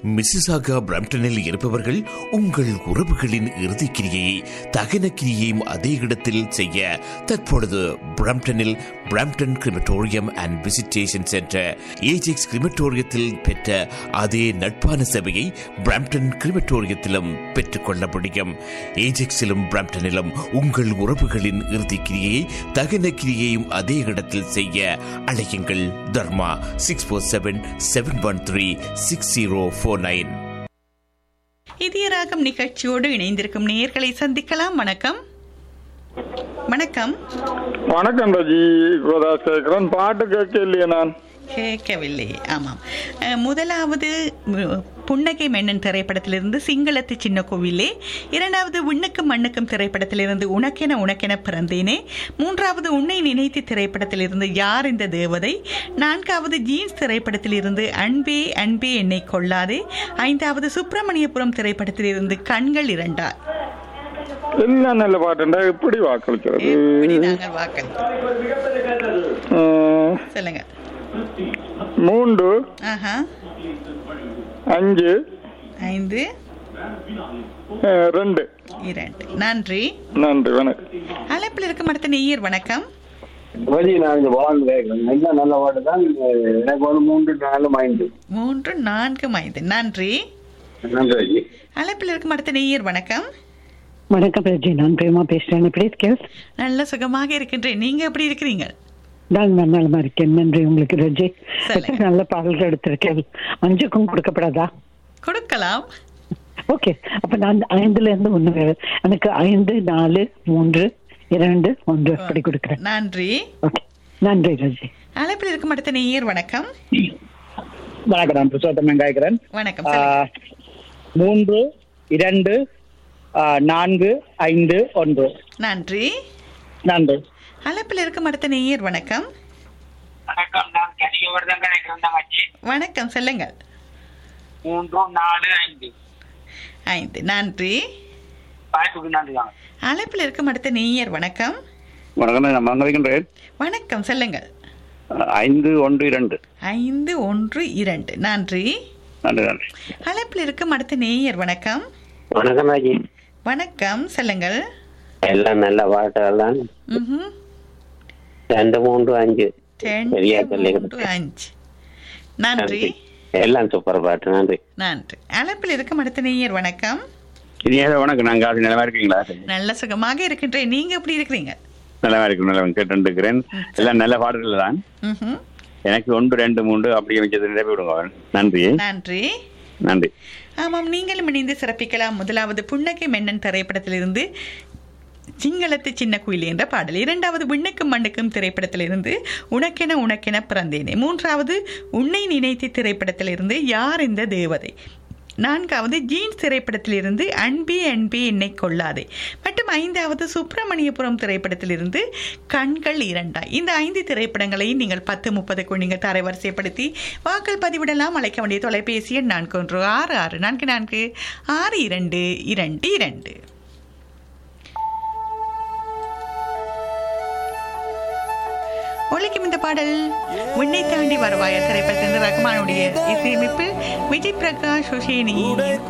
Mississauga பிரம்டனில் இருப்பவர்கள் உங்கள் உறவுகளின் இறுதிக்கிரியை தகன கிரியையும் அதே இடத்தில் செய்ய தற்பொழுது பிரம்டனில் Brampton crematorium and visitation centre Ajax கிரிமட்டோரியத்தில் பெற்ற அதே நட்பான சேவையை பிரம்டன் கிரிமட்டோரியத்திலும் பெற்றுக்கொள்ள முடியும் ஏஜெக்ஸிலும் பிரம்டனிலும் உங்கள் உறவுகளின் இறுதிக்கிரியை தகன கிரியையும் அதே இடத்தில் செய்ய அழையுங்கள் Dharma six four seven seven one three six zero four nine இதயராகம் நிகழ்ச்சியோடு இணைந்திருக்கும் நேயர்களை சந்திக்கலாம் வணக்கம் வணக்கம் வணக்கம் ரஜி கோதாஸ் கேட்கிறேன் பாட்டு கேட்க இல்லையே நான் கேட்கவில்லை ஆமாம் அஹ், முதலாவது மு- புன்னகை மென்னன் திரைப்படத்திலிருந்து சிங்களத்து சின்ன கோவிலே இரண்டாவது உண்ணுக்கும் மண்ணுக்கும் திரைப்படத்திலிருந்து உனக்கென உனக்கென பிறந்தேனே மூன்றாவது உன்னை நினைத்து திரைப்படத்திலிருந்து யார் இந்த தேவதை நான்காவது ஜீன்ஸ் திரைப்படத்திலிருந்து அன்பே அன்பே என்னை கொள்ளாதே ஐந்தாவது சுப்பிரமணியபுரம் திரைப்படத்திலிருந்து கண்கள் இரண்டா எல்லாம் நல்ல பாட்டுண்டா எப்படி வாக்களிக்கிறது எப்படி நாங்கள் வாக்களித்தோம் உம், சொல்லுங்க மூன்று ஆஹா அஞ்சு ஐந்து அஹ், ரெண்டு இரண்டு நன்றி நன்றி வணக்கம் அழைப்பில் இருக்கும் அடுத்த நேயர் வணக்கம் வழி நான் இந்த பால் கேட்கிறேன் நல்ல நல்ல பாட்டு தான் எனக்கு ஒரு மூன்று நாலு மைண்டு மூன்று நான்கு ஐந்து நன்றி நன்றி வழி அழைப்பில் இருக்கும் அடுத்த நேயர் வணக்கம் வணக்கம் ரஜி நான் பிரேமா பேசுறேன் எப்படி இருக்கேன் நல்ல சுகமாக இருக்கின்றேன் நீங்க எப்படி இருக்கிறீங்க நான் நலமா இருக்கேன் நன்றி உங்களுக்கு ரஜி சொல்லுங்க. எத்தனை நல்ல பாடல்கள் எடுத்திருக்கேன் அஞ்சுக்கும் கொடுக்கப்படாதா கொடுக்கலாம் ஓகே அப்ப நான் ஐந்துல இருந்து ஒண்ணு எனக்கு ஐந்து நாலு மூன்று இரண்டு ஒன்று அப்படி கொடுக்குறேன் நன்றி ஓகே நன்றி ரஜி அழைப்பில் இருக்கும் அடுத்த நேயர் வணக்கம் வணக்கம் நான் புருஷோத்தமன் காய்க்கிறேன் வணக்கம் சொல்லுங்க. ஆஹ், மூன்று இரண்டு ஆஹ், நான்கு ஐந்து ஒன்று நன்றி நன்றி அழைப்பில் இருக்கும் அடுத்த நேயர் வணக்கம் வணக்கம் நான் கனிகவர்தன் கிடைக்கிறேன் தங்கச்சி வணக்கம் சொல்லுங்கள் மூன்று நாலு ஐந்து ஐந்து நன்றி வாய்ப்புக்கு நன்றி தாங்க அழைப்பில் இருக்கும் அடுத்த நேயர் வணக்கம் வணக்கம் நான் மறந்திருக்கின்றேன் வணக்கம் சொல்லுங்கள் ஐந்து ஒன்று இரண்டு ஐந்து ஒன்று இரண்டு நன்றி நன்றி நன்றி அழைப்பில் இருக்கும் அடுத்த நேயர் வணக்கம் வணக்கம் ராஜி வணக்கம் சொல்லுங்கள் எல்லாம் நல்ல பாட்டுகள் தான் ம்ஹும். ரெண்டு மூன்று அஞ்சு ரெண்டு, சரியா சொல்லிடுங்க. மூன்று, அஞ்சு நன்றி எல்லாம் சூப்பர் பாட்டு நன்றி நன்றி அழைப்பில் இருக்கும் அடுத்த நேயர் வணக்கம் இனிய வணக்கம் நாங்கள் அது நிலமா இருக்கீங்களா நல்ல சுகமாக இருக்கின்றேன் நீங்க எப்படி இருக்கிறீங்க நிலமா இருக்கும் நிலவா கேட்டு இருக்கிறேன் எல்லாம் நல்ல பாடல்கள் தான் ம்ஹும். எனக்கு ஒன்று ரெண்டு மூன்று அப்படி வச்சது நிரப்பி விடுங்க நன்றி நன்றி நன்றி ஆமாம் நீங்களும் இணைந்து சிறப்பிக்கலாம் முதலாவது புன்னகை மென்னன் திரைப்படத்திலிருந்து சிங்களத்து சின்ன குயில் என்ற பாடல் இரண்டாவது விண்ணுக்கும் மண்ணுக்கும் திரைப்படத்திலிருந்து உனக்கென உனக்கென பிறந்தேனே மூன்றாவது உன்னை நினைத்து திரைப்படத்திலிருந்து யார் இந்த தேவதை நான்காவது ஜீன்ஸ் திரைப்படத்திலிருந்து அன்பே அன்பே என்னை கொள்ளாதே மற்றும் ஐந்தாவது சுப்பிரமணியபுரம் திரைப்படத்திலிருந்து கண்கள் இரண்டாய் இந்த ஐந்து திரைப்படங்களை நீங்கள் பத்து முப்பதுக்குள் நீங்கள் தரைவரிசைப்படுத்தி வாக்கள் பதிவிடலாம் அழைக்க வேண்டிய தொலைபேசி எண் நான்கு ஒன்று ஆறு ஆறு நான்கு நான்கு ஆறு இரண்டு இரண்டு இரண்டு ஒழிக்கும் இந்த பாடல் உன்னை தாண்டி வருவாய திரைப்படத்திலிருந்து ரகுமானுடைய இசையமைப்பில் விஜய் பிரகாஷ் ஹுசேனி